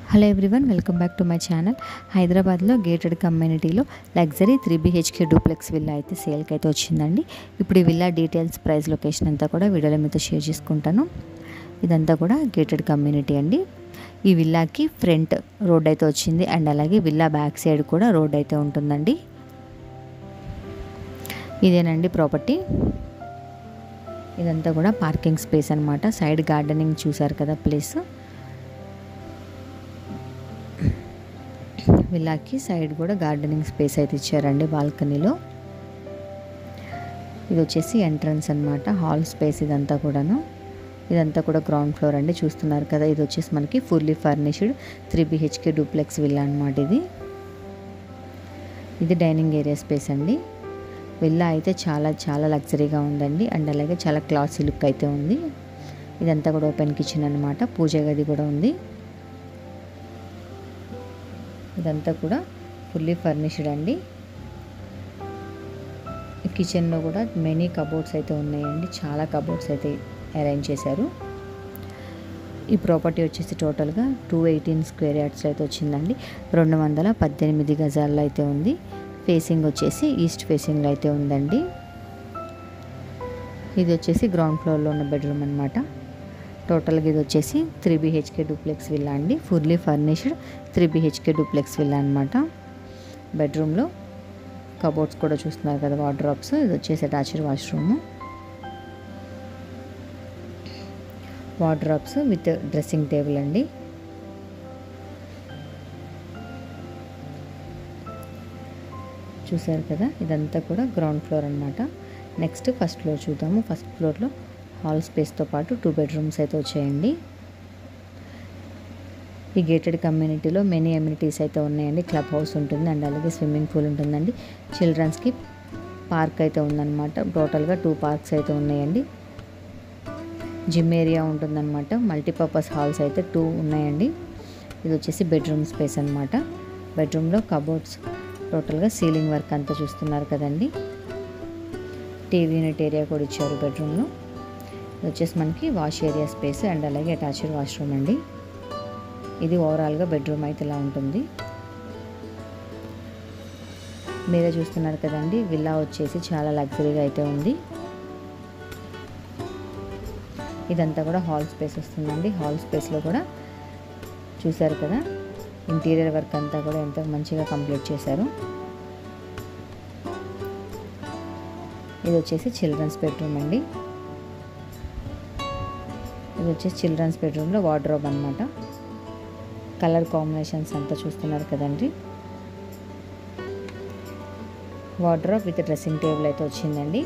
hello everyone welcome back to my channel హైదరాబాద్లో gated కమ్యూనిటీలో luxury three BHK duplex villa అయితే సేల్కి అయితే వచ్చిందండి ఇప్పుడు ఈ విల్లా డీటెయిల్స్ ప్రైస్ లొకేషన్ అంతా కూడా వీడియోలో మీతో షేర్ చేసుకుంటాను ఇదంతా కూడా గేటెడ్ కమ్యూనిటీ అండి ఈ విల్లాకి ఫ్రంట్ రోడ్ అయితే వచ్చింది అండ్ అలాగే విల్లా బ్యాక్ సైడ్ కూడా రోడ్ అయితే ఉంటుందండి ఇదేనండి ప్రాపర్టీ ఇదంతా కూడా పార్కింగ్ స్పేస్ అనమాట సైడ్ గార్డెనింగ్ చూసారు కదా ప్లేస్ విల్లాకి సైడ్ కూడా గార్డెనింగ్ స్పేస్ అయితే ఇచ్చారండి బాల్కనీలో ఇది వచ్చేసి ఎంట్రన్స్ అనమాట హాల్ స్పేస్ ఇదంతా కూడాను ఇదంతా కూడా గ్రౌండ్ ఫ్లోర్ అండి చూస్తున్నారు కదా ఇది వచ్చేసి మనకి fully furnished three BHK duplex villa అనమాట ఇది ఇది డైనింగ్ ఏరియా స్పేస్ అండి విల్లా అయితే చాలా చాలా లగ్జరీగా ఉందండి అండ్ అలాగే చాలా క్లాసీ లుక్ అయితే ఉంది ఇదంతా కూడా ఓపెన్ కిచెన్ అనమాట పూజ గది కూడా ఉంది ఇదంతా కూడా ఫుల్లీ ఫర్నిష్డ్ అండి కిచెన్లో కూడా మెనీ కబోర్డ్స్ అయితే ఉన్నాయండి చాలా కబోర్డ్స్ అయితే అరేంజ్ చేశారు ఈ ప్రాపర్టీ వచ్చేసి టోటల్గా టూ ఎయిటీన్ స్క్వేర్ యార్డ్స్ అయితే వచ్చిందండి రెండు వందల పద్దెనిమిది గజాల్లో అయితే ఉంది ఫేసింగ్ వచ్చేసి ఈస్ట్ ఫేసింగ్లో అయితే ఉందండి ఇది వచ్చేసి గ్రౌండ్ ఫ్లోర్లో ఉన్న బెడ్రూమ్ అనమాట టోటల్గా ఇది వచ్చేసి త్రీ బీహెచ్కే డూప్లెక్స్ విల్లా అండి fully furnished three BHK duplex villa అనమాట బెడ్రూమ్లో కబోర్డ్స్ కూడా చూస్తున్నారు కదా వార్డ్రాప్స్ ఇది వచ్చేసి attached washroom wardrobes with dressing table అండి చూసారు కదా ఇదంతా కూడా గ్రౌండ్ ఫ్లోర్ అనమాట నెక్స్ట్ ఫస్ట్ ఫ్లోర్ చూద్దాము ఫస్ట్ ఫ్లోర్లో హాల్ స్పేస్తో పాటు టూ బెడ్రూమ్స్ అయితే వచ్చాయండి ఈ గేటెడ్ కమ్యూనిటీలో మెనీ అమ్యూనిటీస్ అయితే ఉన్నాయండి క్లబ్ హౌస్ ఉంటుంది అండ్ అలాగే స్విమ్మింగ్ పూల్ ఉంటుందండి చిల్డ్రన్స్కి పార్క్ అయితే ఉందన్నమాట టోటల్గా టూ పార్క్స్ అయితే ఉన్నాయండి జిమ్ ఏరియా ఉంటుందన్నమాట మల్టీపర్పస్ హాల్స్ అయితే టూ ఉన్నాయండి ఇది వచ్చేసి బెడ్రూమ్ స్పేస్ అనమాట బెడ్రూమ్లో కబోర్డ్స్ టోటల్గా సీలింగ్ వర్క్ అంతా చూస్తున్నారు కదండి టీవీ యూనిట్ ఏరియా కూడా ఇచ్చారు బెడ్రూమ్లో ఇది వచ్చేసి మనకి వాష్ ఏరియా స్పేస్ అండ్ అలాగే అటాచ్డ్ వాష్రూమ్ అండి ఇది ఓవరాల్గా బెడ్రూమ్ అయితే ఇలా ఉంటుంది మీరే చూస్తున్నారు కదండి విల్లా వచ్చేసి చాలా లగ్జరీగా అయితే ఉంది ఇదంతా కూడా హాల్ స్పేస్ వస్తుందండి హాల్ స్పేస్లో కూడా చూసారు కదా ఇంటీరియర్ వర్క్ అంతా కూడా ఎంతో మంచిగా కంప్లీట్ చేశారు ఇది వచ్చేసి చిల్డ్రన్స్ బెడ్రూమ్ అండి ఇది వచ్చేసి చిల్డ్రన్స్ బెడ్రూమ్లో వార్డ్రోబ్ అనమాట కలర్ కాంబినేషన్స్ అంతా చూస్తున్నారు కదండి వార్డ్రోబ్ విత్ డ్రెస్సింగ్ టేబుల్ అయితే వచ్చిందండి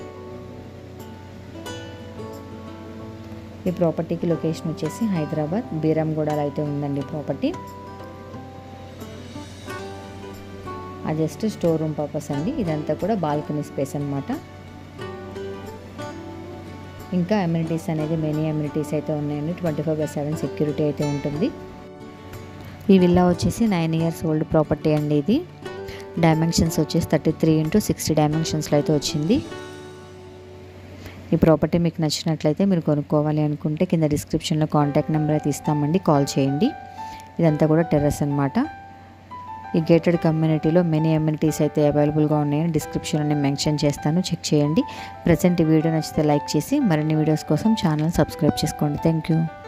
ఈ ప్రాపర్టీకి లొకేషన్ వచ్చేసి హైదరాబాద్ బీరంగూడలో అయితే ఉందండి ప్రాపర్టీ అది జస్ట్ స్టోర్ రూమ్ పర్పస్ అండి ఇదంతా కూడా బాల్కనీ స్పేస్ అనమాట ఇంకా అమ్యూనిటీస్ అనేది మెనీ అమ్యూనిటీస్ అయితే ఉన్నాయండి twenty four by seven security అయితే ఉంటుంది ఈ విల్లా వచ్చేసి నైన్ ఇయర్స్ ఓల్డ్ ప్రాపర్టీ అండి ఇది డైమెన్షన్స్ వచ్చేసి థర్టీ త్రీ ఇంటూ సిక్స్టీ డైమెన్షన్స్లో అయితే వచ్చింది ఈ ప్రాపర్టీ మీకు నచ్చినట్లయితే మీరు కొనుక్కోవాలి అనుకుంటే కింద డిస్క్రిప్షన్లో కాంటాక్ట్ నెంబర్ అయితే ఇస్తామండి కాల్ చేయండి ఇదంతా కూడా టెర్రస్ అనమాట ఈ గేటెడ్ కమ్యూనిటీలో మెనీ అమ్యూనిటీస్ అయితే అవైలబుల్గా ఉన్నాయని డిస్క్రిప్షన్లో నేను మెన్షన్ చేస్తాను చెక్ చేయండి ప్రజెంట్ ఈ వీడియో నచ్చితే లైక్ చేసి మరిన్ని వీడియోస్ కోసం ఛానల్ సబ్స్క్రైబ్ చేసుకోండి థ్యాంక్ యూ